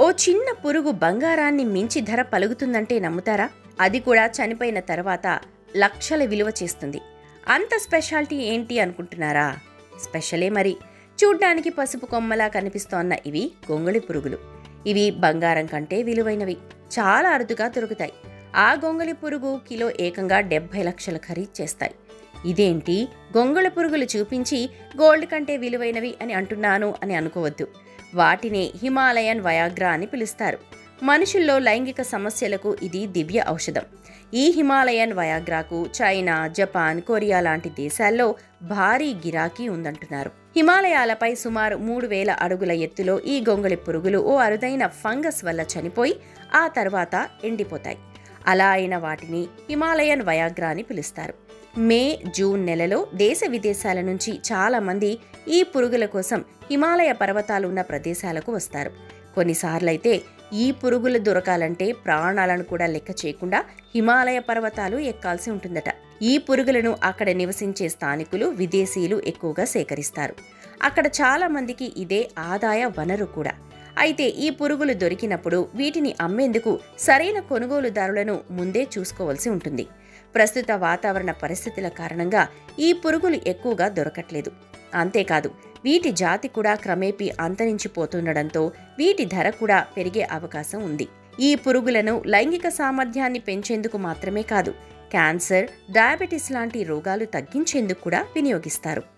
ఓ చిన్న పురుగు బంగారాన్ని మించి ధర పలుకుతుందంటే నమ్ముతారా అది కూడా చనిపోయిన తర్వాత లక్షల విలువ చేస్తుంది అంత స్పెషాలిటీ ఏంటి అనుకుంటున్నారా స్పెషలే మరి చూడ్డానికి పసుపు కొమ్మలా కనిపిస్తోన్న ఇవి గొంగళి పురుగులు ఇవి బంగారం కంటే విలువైనవి చాలా అరుదుగా దొరుకుతాయి ఆ గొంగళి పురుగు కిలో ఏకంగా డెబ్బై లక్షల ఖరీదు చేస్తాయి ఇదేంటి గొంగళి పురుగులు చూపించి గోల్డ్ కంటే విలువైనవి అని అంటున్నాను అని అనుకోవద్దు వాటినే హిమాలయన్ వయాగ్రా అని పిలుస్తారు మనుషుల్లో లైంగిక సమస్యలకు ఇది దివ్య ఔషధం ఈ హిమాలయన్ వయాగ్రాకు చైనా జపాన్ కొరియా లాంటి దేశాల్లో భారీ గిరాకీ ఉందంటున్నారు హిమాలయాలపై సుమారు మూడు వేల అడుగుల ఎత్తులో ఈ గొంగళి పురుగులు ఓ అరుదైన ఫంగస్ వల్ల చనిపోయి ఆ తర్వాత ఎండిపోతాయి అలా అయిన వాటిని హిమాలయన్ వయాగ్రా అని పిలుస్తారు మే జూన్ నెలలో దేశ విదేశాల నుంచి చాలా మంది ఈ పురుగుల కోసం హిమాలయ పర్వతాలు ఉన్న ప్రదేశాలకు వస్తారు కొన్నిసార్లైతే ఈ పురుగులు దొరకాలంటే ప్రాణాలను కూడా లెక్క చేయకుండా హిమాలయ పర్వతాలు ఎక్కాల్సి ఉంటుందట ఈ పురుగులను అక్కడ నివసించే స్థానికులు విదేశీయులు ఎక్కువగా సేకరిస్తారు అక్కడ చాలా మందికి ఇదే ఆదాయ వనరు కూడా అయితే ఈ పురుగులు దొరికినప్పుడు వీటిని అమ్మేందుకు సరైన కొనుగోలుదారులను ముందే చూసుకోవాల్సి ఉంటుంది ప్రస్తుత వాతావరణ పరిస్థితుల కారణంగా ఈ పురుగులు ఎక్కువగా దొరకట్లేదు అంతేకాదు వీటి జాతి కూడా క్రమేపీ అంతరించిపోతుండడంతో వీటి ధర కూడా పెరిగే అవకాశం ఉంది ఈ పురుగులను లైంగిక సామర్థ్యాన్ని పెంచేందుకు మాత్రమే కాదు క్యాన్సర్ డయాబెటిస్ లాంటి రోగాలు తగ్గించేందుకు కూడా వినియోగిస్తారు